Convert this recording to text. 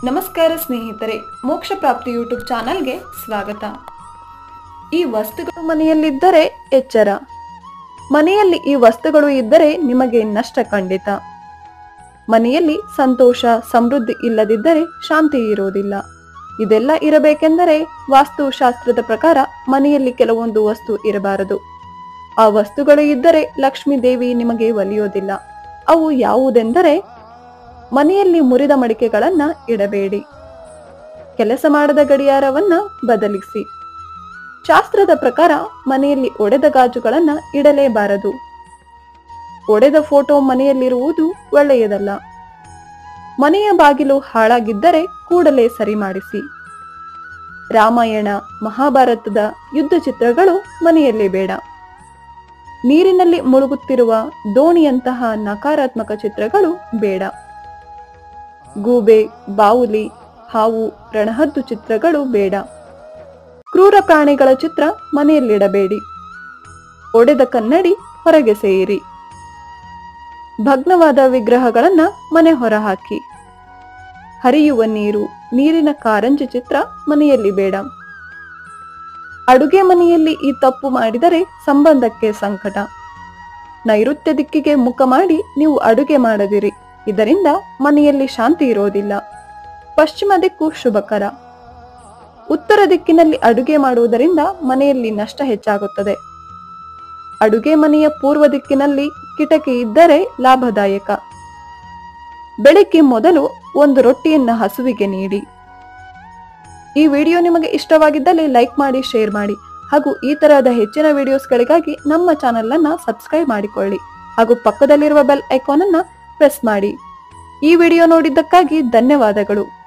ನಮಸ್ಕಾರ ಸ್ನೇಹಿತರೆ ಮೋಕ್ಷ ಪ್ರಾಪ್ತಿ ಯೂಟ್ಯೂಬ್ ಚಾನಲ್ಗೆ ಸ್ವಾಗತ ಈ ವಸ್ತುಗಳು ಮನೆಯಲ್ಲಿದ್ದರೆ ಎಚ್ಚರ ಮನೆಯಲ್ಲಿ ಈ ವಸ್ತುಗಳು ಇದ್ದರೆ ನಿಮಗೆ ನಷ್ಟ ಖಂಡಿತ ಮನೆಯಲ್ಲಿ ಸಂತೋಷ ಸಮೃದ್ಧಿ ಇಲ್ಲದಿದ್ದರೆ ಶಾಂತಿ ಇರೋದಿಲ್ಲ ಇದೆಲ್ಲ ಇರಬೇಕೆಂದರೆ ವಾಸ್ತುಶಾಸ್ತ್ರದ ಪ್ರಕಾರ ಮನೆಯಲ್ಲಿ ಕೆಲವೊಂದು ವಸ್ತು ಇರಬಾರದು ಆ ವಸ್ತುಗಳು ಇದ್ದರೆ ಲಕ್ಷ್ಮೀ ದೇವಿ ನಿಮಗೆ ಒಲಿಯೋದಿಲ್ಲ ಅವು ಯಾವುದೆಂದರೆ ಮನೆಯಲ್ಲಿ ಮುರಿದ ಮಡಿಕೆಗಳನ್ನ ಇಡಬೇಡಿ ಕೆಲಸ ಮಾಡದ ಗಡಿಯಾರವನ್ನ ಬದಲಿಸಿ ಶಾಸ್ತ್ರದ ಪ್ರಕಾರ ಮನೆಯಲ್ಲಿ ಒಡೆದ ಗಾಜುಗಳನ್ನ ಇಡಲೇಬಾರದು ಒಡೆದ ಫೋಟೋ ಮನೆಯಲ್ಲಿರುವುದು ಒಳ್ಳೆಯದಲ್ಲ ಮನೆಯ ಬಾಗಿಲು ಹಾಳಾಗಿದ್ದರೆ ಕೂಡಲೇ ಸರಿ ಮಾಡಿಸಿ ರಾಮಾಯಣ ಮಹಾಭಾರತದ ಯುದ್ಧ ಚಿತ್ರಗಳು ಮನೆಯಲ್ಲಿ ಬೇಡ ನೀರಿನಲ್ಲಿ ಮುಳುಗುತ್ತಿರುವ ದೋಣಿಯಂತಹ ನಕಾರಾತ್ಮಕ ಚಿತ್ರಗಳು ಬೇಡ ಗೂಬೆ ಬಾವುಲಿ ಹಾವು ರಣಹದ್ದು ಚಿತ್ರಗಳು ಬೇಡ ಕ್ರೂರ ಪ್ರಾಣಿಗಳ ಚಿತ್ರ ಮನೆಯಲ್ಲಿಡಬೇಡಿ ಒಡೆದ ಕನ್ನಡಿ ಹೊರಗೆ ಸೇರಿ ಭಗ್ನವಾದ ವಿಗ್ರಹಗಳನ್ನ ಮನೆ ಹೊರಹಾಕಿ ಹರಿಯುವ ನೀರು ನೀರಿನ ಕಾರಂಜಿ ಚಿತ್ರ ಮನೆಯಲ್ಲಿ ಬೇಡ ಅಡುಗೆ ಮನೆಯಲ್ಲಿ ಈ ತಪ್ಪು ಮಾಡಿದರೆ ಸಂಬಂಧಕ್ಕೆ ಸಂಕಟ ನೈಋತ್ಯ ದಿಕ್ಕಿಗೆ ಮುಖ ಮಾಡಿ ನೀವು ಅಡುಗೆ ಮಾಡದಿರಿ ಇದರಿಂದ ಮನೆಯಲ್ಲಿ ಶಾಂತಿ ಇರೋದಿಲ್ಲ ಪಶ್ಚಿಮ ದಿಕ್ಕು ಶುಭಕರ ಉತ್ತರ ದಿಕ್ಕಿನಲ್ಲಿ ಅಡುಗೆ ಮಾಡುವುದರಿಂದ ಮನೆಯಲ್ಲಿ ನಷ್ಟ ಹೆಚ್ಚಾಗುತ್ತದೆ ಅಡುಗೆ ಮನೆಯ ಪೂರ್ವ ದಿಕ್ಕಿನಲ್ಲಿ ಕಿಟಕಿ ಇದ್ದರೆ ಲಾಭದಾಯಕ ಬೆಳಿಗ್ಗೆ ಮೊದಲು ಒಂದು ರೊಟ್ಟಿಯನ್ನ ಹಸುವಿಗೆ ನೀಡಿ ಈ ವಿಡಿಯೋ ನಿಮಗೆ ಇಷ್ಟವಾಗಿದ್ದಲ್ಲಿ ಲೈಕ್ ಮಾಡಿ ಶೇರ್ ಮಾಡಿ ಹಾಗೂ ಈ ತರಹದ ಹೆಚ್ಚಿನ ವಿಡಿಯೋಸ್ಗಳಿಗಾಗಿ ನಮ್ಮ ಚಾನೆಲ್ ಅನ್ನ ಸಬ್ಸ್ಕ್ರೈಬ್ ಮಾಡಿಕೊಳ್ಳಿ ಹಾಗೂ ಪಕ್ಕದಲ್ಲಿರುವ ಬೆಲ್ ಐಕಾನ್ ಅನ್ನ ಪ್ರೆಸ್ ಮಾಡಿ ಈ ವಿಡಿಯೋ ನೋಡಿದ್ದಕ್ಕಾಗಿ ಧನ್ಯವಾದಗಳು